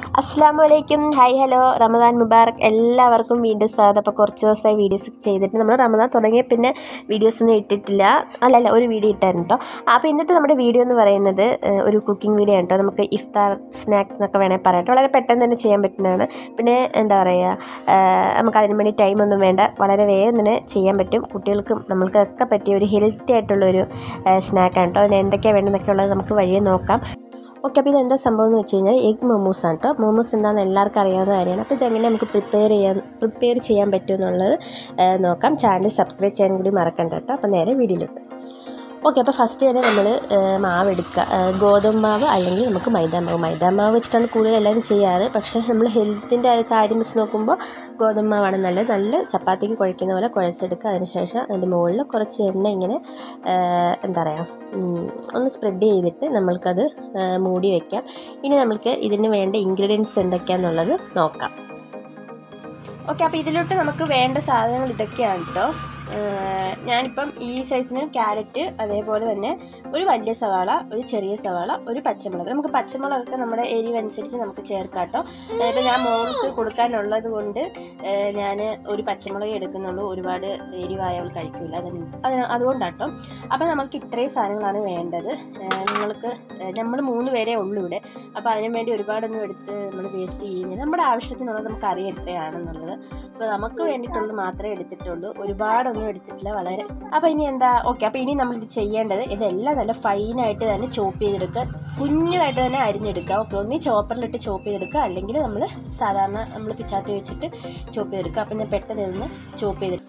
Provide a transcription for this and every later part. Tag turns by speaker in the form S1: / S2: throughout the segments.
S1: അസ്സാം വലൈക്കും hi hello Ramadan Mubarak എല്ലാവർക്കും വീണ്ടും സ്വാഗതം അപ്പോൾ കുറച്ച് ദിവസമായി വീഡിയോസ് ചെയ്തിട്ട് നമ്മൾ റമദാൻ തുടങ്ങിയ പിന്നെ വീഡിയോസ് ഒന്നും ഇട്ടിട്ടില്ല അല്ലല്ല ഒരു വീഡിയോ ഇട്ടായിരുന്നു കേട്ടോ അപ്പോൾ ഇന്നത്തെ നമ്മുടെ വീഡിയോ എന്ന് പറയുന്നത് ഏഹ്, ഒരു കുക്കിംഗ് വീഡിയോ ആണ് കേട്ടോ നമുക്ക് ഇഫ്താർ സ്നാക്സ് എന്നൊക്കെ വേണേൽ പറയാം കേട്ടോ വളരെ പെട്ടെന്ന് തന്നെ ചെയ്യാൻ പറ്റുന്നതാണ് പിന്നെ എന്താ പറയുക ഏഹ്, നമുക്ക് അതിന് വേണ്ടി ടൈമൊന്നും വേണ്ട വളരെ വേഗം തന്നെ ചെയ്യാൻ പറ്റും കുട്ടികൾക്കും നമ്മൾക്കൊക്കെ പറ്റിയ ഒരു ഹെൽത്തി ആയിട്ടുള്ളൊരു സ്നാക്കാണ് കേട്ടോ അതിന് എന്തൊക്കെയാണ് വേണ്ടതെന്നൊക്കെ ഉള്ളത് നമുക്ക് വഴിയെ നോക്കാം ഓക്കെ അപ്പോൾ ഇതെന്താ സംഭവം എന്ന് വെച്ച് കഴിഞ്ഞാൽ എഗ് മോമോസ് ആണ് കേട്ടോ മോമോസ് എന്താണെന്ന് എല്ലാവർക്കും അറിയാവുന്ന കാര്യമാണ് അപ്പോൾ ഇതെങ്ങനെ നമുക്ക് പ്രിപ്പയർ ചെയ്യാൻ പ്രിപ്പയർ ചെയ്യാൻ പറ്റും എന്നുള്ളത് ഏഹ്, നോക്കാം ചാനൽ സബ്സ്ക്രൈബ് ചെയ്യാൻ കൂടി മറക്കണ്ട കേട്ടോ അപ്പോൾ നേരെ വീഡിയോയിലോട്ട് ഓക്കെ അപ്പോൾ ഫസ്റ്റ് തന്നെ നമ്മൾ മാവ് എടുക്കുക ഏഹ്, ഗോതമ്പ് മാവ് അല്ലെങ്കിൽ നമുക്ക് മൈദാ മാവ് മൈദാ മാവ് വെച്ചിട്ടാണ് കൂടുതൽ എല്ലാവരും ചെയ്യാറ് പക്ഷേ നമ്മൾ ഹെൽത്തിൻ്റെ കാര്യം വെച്ച് നോക്കുമ്പോൾ ഗോതമ്പ് മാവാണ് നല്ലത് നല്ല ചപ്പാത്തിക്ക് കുഴയ്ക്കുന്ന പോലെ കുഴച്ചെടുക്കുക അതിനുശേഷം അതിൻ്റെ മുകളിൽ കുറച്ച് എണ്ണ ഇങ്ങനെ ഏഹ്, എന്താ പറയുക ഉം, ഒന്ന് സ്പ്രെഡ് ചെയ്തിട്ട് നമ്മൾക്കത് ഏഹ്, മൂടി വയ്ക്കാം ഇനി നമുക്ക് ഇതിന് വേണ്ട ഇൻഗ്രീഡിയൻസ് എന്തൊക്കെയാണെന്നുള്ളത് നോക്കാം ഓക്കെ അപ്പോൾ ഇതിലോട്ട് നമുക്ക് വേണ്ട സാധനങ്ങൾ ഇതൊക്കെയാണ് കേട്ടോ ഏഹ് ഞാനിപ്പം ഈ സൈസിന് ക്യാരറ്റ് അതേപോലെ തന്നെ ഒരു വലിയ സവാള ഒരു ചെറിയ സവാള ഒരു പച്ചമുളക് നമുക്ക് പച്ചമുളകൊക്കെ നമ്മുടെ എരിവ് അനുസരിച്ച് നമുക്ക് ചേർക്കാം കേട്ടോ ഇപ്പം ഞാൻ മോൾക്ക് കൊടുക്കാനുള്ളത് കൊണ്ട് ഞാൻ ഒരു പച്ചമുളക് എടുക്കുന്നുള്ളൂ ഒരുപാട് എരിവായ അവൾ കഴിക്കില്ല അതിന് അതിന് അതുകൊണ്ടാട്ടോ അപ്പോൾ നമുക്ക് ഇത്രയും സാധനങ്ങളാണ് വേണ്ടത് ഏഹ് നിങ്ങൾക്ക് നമ്മൾ മൂന്ന് പേരേ ഉള്ളൂ ഇവിടെ അപ്പോൾ അതിനു വേണ്ടി ഒരുപാടൊന്നും എടുത്ത് നമ്മൾ വേസ്റ്റ് ചെയ്യുന്നില്ല നമ്മുടെ ആവശ്യത്തിനുള്ളത് നമുക്ക് അറിയാം എത്രയാണെന്നുള്ളത് അപ്പോൾ നമുക്ക് വേണ്ടിയിട്ടുള്ളത് മാത്രമേ എടുത്തിട്ടുള്ളൂ ഒരുപാടൊന്നും എടുത്തിട്ടില്ല വളരെ അപ്പോൾ ഇനി എന്താ ഓക്കെ അപ്പോൾ ഇനി നമ്മൾ ഇത് ചെയ്യേണ്ടത് ഇതെല്ലാം നല്ല ഫൈനായിട്ട് തന്നെ ചോപ്പ് ചെയ്തെടുക്കുക കുഞ്ഞതായിട്ട് തന്നെ അരിഞ്ഞെടുക്കുക ഓക്കെ ഒന്നി ചോപ്പറിലിട്ട് ചോപ്പ് ചെയ്തെടുക്കുക അല്ലെങ്കിൽ നമ്മൾ സാധാരണ നമ്മൾ പിച്ചാത്തി വെച്ചിട്ട് ചോപ്പ് ചെയ്തെടുക്കുക അപ്പോൾ ഞാൻ പെട്ടെന്ന് ഇതൊന്ന് ചോപ്പ് ചെയ്തെടുക്കുക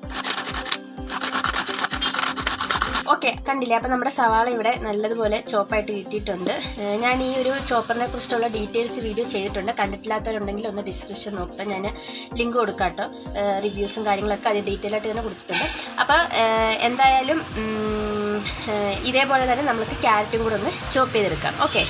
S1: ഓക്കെ കണ്ടില്ലേ അപ്പോൾ നമ്മുടെ സവാള ഇവിടെ നല്ലതുപോലെ ചോപ്പായിട്ട് കിട്ടിയിട്ടുണ്ട് ഏഹ് ഞാൻ ഈ ഒരു ചോപ്പറിനെ കുറിച്ചുള്ള ഡീറ്റെയിൽസ് വീഡിയോ ചെയ്തിട്ടുണ്ട് കണ്ടിട്ടില്ലാത്തവരുണ്ടെങ്കിൽ ഒന്ന് ഡിസ്ക്രിപ്ഷൻ നോക്കട്ടെ ഞാൻ ലിങ്ക് കൊടുക്കാം കേട്ടോ റിവ്യൂസും കാര്യങ്ങളൊക്കെ അത് ഡീറ്റെയിൽ ആയിട്ട് തന്നെ കൊടുത്തിട്ടുണ്ട് അപ്പോൾ ഏഹ് എന്തായാലും ഉം, ഏഹ് ഇതേപോലെ തന്നെ നമുക്ക് ക്യാരറ്റും കൂടെ ഒന്ന് ചോപ്പ് ചെയ്തെടുക്കാം ഓക്കെ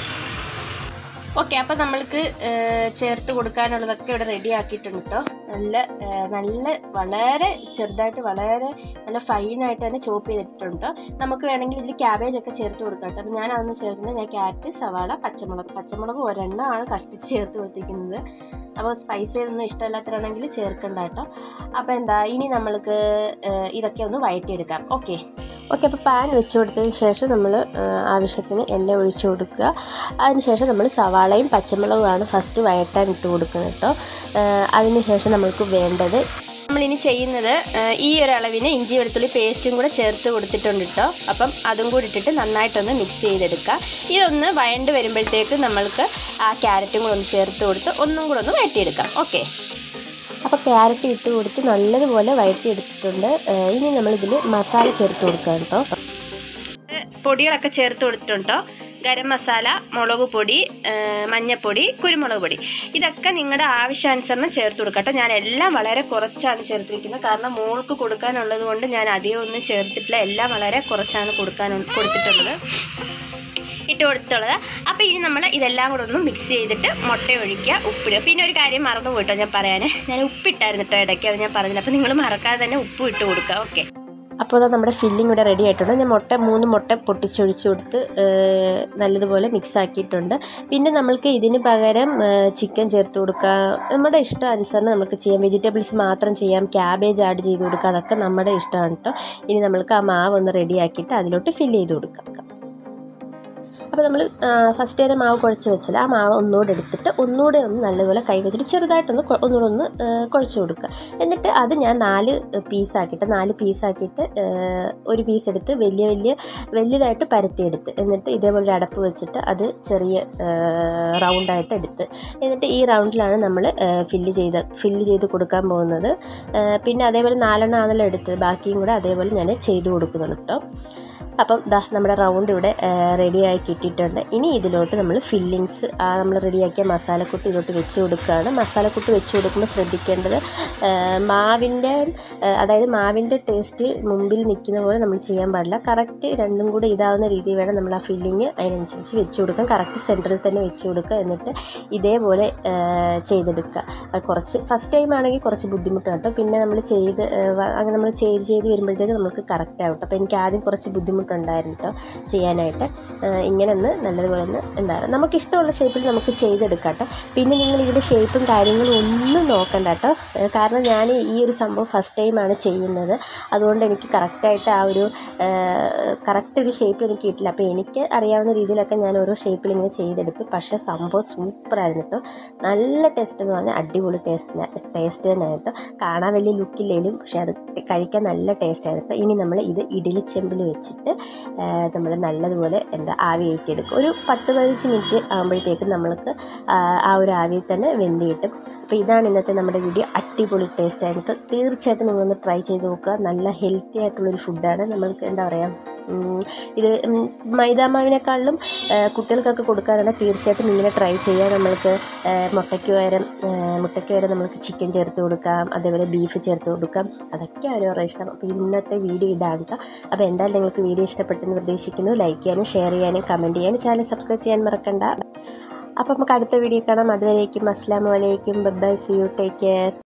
S1: ഓക്കെ അപ്പോൾ നമ്മൾക്ക് ഏഹ്, ചേർത്ത് കൊടുക്കാനുള്ളതൊക്കെ ഇവിടെ റെഡി ആക്കിയിട്ടുണ്ട് കേട്ടോ നല്ല ഏഹ്, നല്ല വളരെ ചെറുതായിട്ട് വളരെ നല്ല ഫൈനായിട്ട് തന്നെ ചോപ്പ് ചെയ്തിട്ടുണ്ട് നമുക്ക് വേണമെങ്കിൽ ഇതിൽ ക്യാബേജ് ഒക്കെ ചേർത്ത് കൊടുക്കാം കേട്ടോ അപ്പോൾ ഞാൻ അതൊന്നും ചേർക്കുന്നത് ഞാൻ ക്യാരറ്റ് സവാള പച്ചമുളക് പച്ചമുളക് ഒരെണ്ണമാണ് കഷ്ടിച്ച് ചേർത്ത് കൊടുത്തിരിക്കുന്നത് അപ്പോൾ സ്പൈസി ഒന്നും ഇഷ്ടമില്ലാത്തവരാണെങ്കിൽ ചേർക്കണ്ട കേട്ടോ അപ്പോൾ എന്താ ഇനി നമ്മൾക്ക് ഏഹ്, ഇതൊക്കെ ഒന്ന് വഴറ്റിയെടുക്കാം ഓക്കെ ഓക്കെ അപ്പോൾ പാൻ വെച്ച് കൊടുത്തതിന് ശേഷം നമ്മൾ ആവശ്യത്തിന് എണ്ണ ഒഴിച്ചു കൊടുക്കുക അതിനുശേഷം നമ്മൾ സവാളയും പച്ചമുളകുമാണ് ഫസ്റ്റ് വഴറ്റാൻ ഇട്ട് കൊടുക്കുന്നത് കേട്ടോ അതിന് ശേഷം നമ്മൾക്ക് വേണ്ടത് നമ്മളിനി ചെയ്യുന്നത് ഏഹ്, ഈ ഒരു അളവിന് ഇഞ്ചി വെളുത്തുള്ളി പേസ്റ്റും കൂടെ ചേർത്ത് കൊടുത്തിട്ടുണ്ട് കേട്ടോ അപ്പം അതും കൂടി ഇട്ടിട്ട് നന്നായിട്ടൊന്ന് മിക്സ് ചെയ്തെടുക്കുക ഇതൊന്ന് വഴണ്ട് വരുമ്പോഴത്തേക്ക് നമ്മൾക്ക് ആ ക്യാരറ്റും കൂടെ ഒന്ന് ചേർത്ത് കൊടുത്ത് ഒന്നും കൂടെ ഒന്ന് വഴറ്റിയെടുക്കാം ഓക്കെ അപ്പോൾ ക്യാരറ്റ് ഇട്ട് കൊടുത്ത് നല്ലതുപോലെ വഴറ്റിയെടുത്തിട്ടുണ്ട് ഏഹ്, ഇനി നമ്മളിതിൽ മസാല ചേർത്ത് കൊടുക്കാം കേട്ടോ പൊടികളൊക്കെ ചേർത്ത് കൊടുത്തിട്ടുണ്ടോ ഗരം മസാല മുളക് പൊടി ഏഹ് മഞ്ഞപ്പൊടി കുരുമുളക് പൊടി ഇതൊക്കെ നിങ്ങളുടെ ആവശ്യാനുസരണം ചേർത്ത് കൊടുക്കുക കേട്ടോ ഞാൻ എല്ലാം വളരെ കുറച്ചാണ് ചേർത്തിരിക്കുന്നത് കാരണം മോൾക്ക് കൊടുക്കാനുള്ളത് കൊണ്ട് ഞാൻ അധികം ഒന്നും ചേർത്തിട്ടില്ല എല്ലാം വളരെ കുറച്ചാണ് കൊടുക്കാൻ കൊടുത്തിട്ടുള്ളത് ഇട്ട് കൊടുത്തുള്ളത് അപ്പോൾ ഇനി നമ്മൾ ഇതെല്ലാം കൂടെ ഒന്ന് മിക്സ് ചെയ്തിട്ട് മുട്ട ഒഴിക്കുക ഉപ്പിടുക പിന്നെ ഒരു കാര്യം മറന്നു പോയിട്ടോ ഞാൻ പറയാൻ ഞാൻ ഉപ്പിട്ടായിരുന്നു കേട്ടോ ഇടയ്ക്ക് അത് ഞാൻ പറഞ്ഞില്ല അപ്പോൾ നിങ്ങൾ മറക്കാതെ തന്നെ ഉപ്പ് ഇട്ട് കൊടുക്കുക ഓക്കെ അപ്പോൾ അതാ നമ്മുടെ ഫില്ലിംഗ് ഇവിടെ റെഡി ആയിട്ടുണ്ട് ഞാൻ മുട്ട മൂന്ന് മുട്ട പൊട്ടിച്ചൊഴിച്ച് കൊടുത്ത് ഏഹ്, നല്ലതുപോലെ മിക്സ് ആക്കിയിട്ടുണ്ട് പിന്നെ നമ്മൾക്ക് ഇതിന് പകരം ചിക്കൻ ചേർത്ത് കൊടുക്കാം നമ്മുടെ ഇഷ്ടം അനുസരണം നമുക്ക് ചെയ്യാം വെജിറ്റബിൾസ് മാത്രം ചെയ്യാം ക്യാബേജ് ആഡ് ചെയ്ത് കൊടുക്കാം അതൊക്കെ നമ്മുടെ ഇഷ്ടമാണ് കേട്ടോ ഇനി നമ്മൾക്ക് ആ മാവ് ഒന്ന് റെഡി ആക്കിയിട്ട് അതിലോട്ട് ഫില്ല് ചെയ്ത് കൊടുക്കാം അപ്പോൾ നമ്മൾ ഫസ്റ്റ് തന്നെ മാവ് കുഴച്ച് വെച്ചാൽ ആ മാവ് ഒന്നുകൂടെ എടുത്തിട്ട് ഒന്നുകൂടെ ഒന്ന് നല്ലതുപോലെ കൈ വെച്ചിട്ട് ചെറുതായിട്ടൊന്ന് കൊ- ഒന്നുകൂടെ ഒന്ന് ആ, കുഴച്ച് കൊടുക്കുക എന്നിട്ട് അത് ഞാൻ നാല് പീസാക്കിയിട്ട് നാല് പീസാക്കിയിട്ട് ഒരു പീസ് എടുത്ത് വലിയ വലിയ വലിയതായിട്ട് പരത്തിയെടുത്ത് എന്നിട്ട് ഇതേപോലെ ഒരു അടപ്പ് വെച്ചിട്ട് അത് ചെറിയ റൗണ്ടായിട്ട് എടുത്ത് എന്നിട്ട് ഈ റൗണ്ടിലാണ് നമ്മൾ ഫില്ല് ചെയ്ത് ഫില്ല് ചെയ്ത് കൊടുക്കാൻ പോകുന്നത് ആ, പിന്നെ അതേപോലെ നാലെണ്ണം ആണല്ലോ എടുത്തത് ബാക്കിയും കൂടെ അതേപോലെ ഞാൻ ചെയ്ത് കൊടുക്കുന്നുണ്ട് കേട്ടോ അപ്പം ദാ നമ്മുടെ റൗണ്ട് ഇവിടെ റെഡിയായി കിട്ടിയിട്ടുണ്ട് ഇനി ഇതിലോട്ട് നമ്മൾ ഫില്ലിങ്സ് ആ നമ്മൾ റെഡിയാക്കിയ മസാലക്കൂട്ട് ഇതിലോട്ട് വെച്ച് കൊടുക്കുകയാണ് മസാലക്കൂട്ട് വെച്ച് കൊടുക്കുമ്പോൾ ശ്രദ്ധിക്കേണ്ടത് ആ, മാവിൻ്റെ ആ, അതായത് മാവിൻ്റെ ടേസ്റ്റ് മുമ്പിൽ നിൽക്കുന്ന പോലെ നമ്മൾ ചെയ്യാൻ പാടില്ല കറക്റ്റ് രണ്ടും കൂടെ ഇതാവുന്ന രീതിയിൽ വേണം നമ്മൾ ആ ഫില്ലിങ് അതിനനുസരിച്ച് വെച്ച് കൊടുക്കാം കറക്റ്റ് സെൻറ്ററിൽ തന്നെ വെച്ച് കൊടുക്കുക എന്നിട്ട് ഇതേപോലെ ആ, ചെയ്തെടുക്കുക അത് കുറച്ച് ഫസ്റ്റ് ടൈം ആണെങ്കിൽ കുറച്ച് ബുദ്ധിമുട്ടാണ് കേട്ടോ പിന്നെ നമ്മൾ ചെയ്ത് ആ, വ- അങ്ങനെ നമ്മൾ ചെയ്ത് ചെയ്ത് വരുമ്പോഴത്തേക്ക് നമുക്ക് കറക്റ്റ് ആവും കേട്ടോ അപ്പോൾ എനിക്ക് ആദ്യം കുറച്ച് ബുദ്ധിമുട്ടുണ്ടായിരുന്നു കേട്ടോ ചെയ്യാനായിട്ട് ആ, ഇങ്ങനെ ഒന്ന് നല്ലതുപോലെ ഒന്ന് എന്താ പറയുക നമുക്ക് ഇഷ്ടമുള്ള ഷേപ്പിൽ നമുക്ക് ചെയ്തെടുക്കാം കേട്ടോ പിന്നെ നിങ്ങൾ ഇതിൻ്റെ ഷേപ്പും കാര്യങ്ങളും ഒന്നും നോക്കണ്ട കേട്ടോ ഏഹ് കാരണം ഞാൻ ഈ ഒരു സംഭവം ഫസ്റ്റ് ടൈമാണ് ചെയ്യുന്നത് അതുകൊണ്ട് എനിക്ക് കറക്റ്റായിട്ട് ആ ഒരു കറക്റ്റ് ഒരു ഷേപ്പിൽ എനിക്ക് കിട്ടില്ല അപ്പോൾ എനിക്ക് അറിയാവുന്ന രീതിയിലൊക്കെ ഞാൻ ഓരോ ഷേപ്പിൽ ഇങ്ങനെ ചെയ്തെടുത്തു പക്ഷേ സംഭവം സൂപ്പറായിരുന്നു കേട്ടോ നല്ല ടേസ്റ്റ് എന്ന് പറഞ്ഞാൽ അടിപൊളി ടേസ്റ്റ് ടേസ്റ്റ് തന്നെ കേട്ടോ കാണാൻ വലിയ ലുക്കില്ലെങ്കിലും പക്ഷേ അത് കഴിക്കാൻ നല്ല ടേസ്റ്റ് ആയിരുന്നു കേട്ടോ ഇനി നമ്മൾ ഇത് ഇഡലി ചെമ്പിൽ വെച്ചിട്ട് നമ്മൾ നല്ലതുപോലെ എന്താ ആവി കയറ്റിയെടുക്കും ഒരു പത്ത് പതിനഞ്ച് മിനിറ്റ് ആകുമ്പോഴത്തേക്കും നമ്മൾക്ക് ആ ആ ഒരു ആവിയിൽ തന്നെ വെന്ത് കിട്ടും അപ്പോൾ ഇതാണ് ഇന്നത്തെ നമ്മുടെ വീഡിയോ അടിപൊളി ടേസ്റ്റ് ആയിരിക്കും തീർച്ചയായിട്ടും നിങ്ങളൊന്ന് ട്രൈ ചെയ്ത് നോക്കുക നല്ല ഹെൽത്തി ആയിട്ടുള്ളൊരു ഫുഡാണ് നമ്മൾക്ക് എന്താ പറയുക ഉം, ഇത് ഉം, മൈദാമാവിനേക്കാളിലും ആ, കുട്ടികൾക്കൊക്കെ കൊടുക്കാനാണ് തീർച്ചയായിട്ടും ഇങ്ങനെ ട്രൈ ചെയ്യുക നമ്മൾക്ക് ആ, മുട്ടയ്ക്ക് പകരം ആ, മുട്ടയ്ക്ക് പകരം നമുക്ക് ചിക്കൻ ചേർത്ത് കൊടുക്കാം അതേപോലെ ബീഫ് ചേർത്ത് കൊടുക്കാം അതൊക്കെ ഓരോ ഇഷ്ടം അപ്പോൾ ഇന്നത്തെ വീഡിയോ ഇതാണ് കേട്ടോ അപ്പോൾ എന്തായാലും നിങ്ങൾക്ക് വീഡിയോ ഇഷ്ടപ്പെട്ടെന്ന് പ്രതീക്ഷിക്കുന്നു ലൈക്ക് ചെയ്യാനും ഷെയർ ചെയ്യാനും കമൻറ്റ് ചെയ്യാനും ചാനൽ സബ്സ്ക്രൈബ് ചെയ്യാൻ മറക്കണ്ട അപ്പോൾ നമുക്ക് അടുത്ത വീഡിയോ കാണാം അതുവരേക്കും അസ്സാം വലൈക്കും bye see you take care